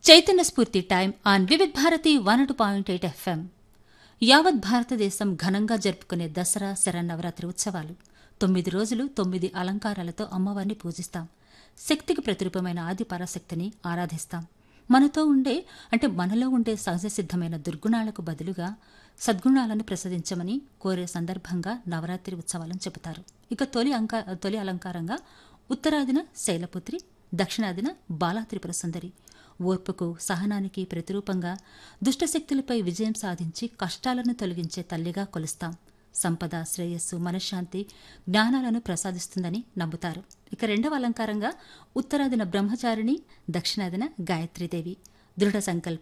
చైతన్య స్ఫూర్తి time on Vividh Bharati one two point eight FM యావత్ భారతదేశం ఘనంగా జరుపుకునే దసరా శరన్నవరాత్రి ఉత్సవాలు తొమ్మిది రోజులు తొమ్మిది అలంకారాలతో అమ్మవారిని పూజిస్తాం శక్తికి ప్రతిరూపమైన ఆది పరాశక్తిని ఆరాధిస్తాం మనతో ఉండే అంటే మనలో ఉండే సహజ సిద్ధమైన దుర్గుణాలకు బదులుగా సద్గుణాలను ప్రసాదించమని కోరే సందర్భంగా నవరాత్రి ఉత్సవాలను చెబుతారు ఇక తొలి అంక తొలి అలంకారంగా ఉత్తరాదిన శైలపుత్రి దక్షిణాదిన బాలా త్రిపుర సుందరి ఓర్పుకు సహనానికి ప్రతిరూపంగా దుష్టశక్తులపై విజయం సాధించి కష్టాలను తొలగించే తల్లిగా కొలుస్తాం సంపద శ్రేయస్సు మనశ్శాంతి జ్ఞానాలను ప్రసాదిస్తుందని నమ్ముతారు ఇక రెండవ అలంకారంగా ఉత్తరాదిన బ్రహ్మచారిణి దక్షిణాదిన గాయత్రీదేవి దృఢ సంకల్పం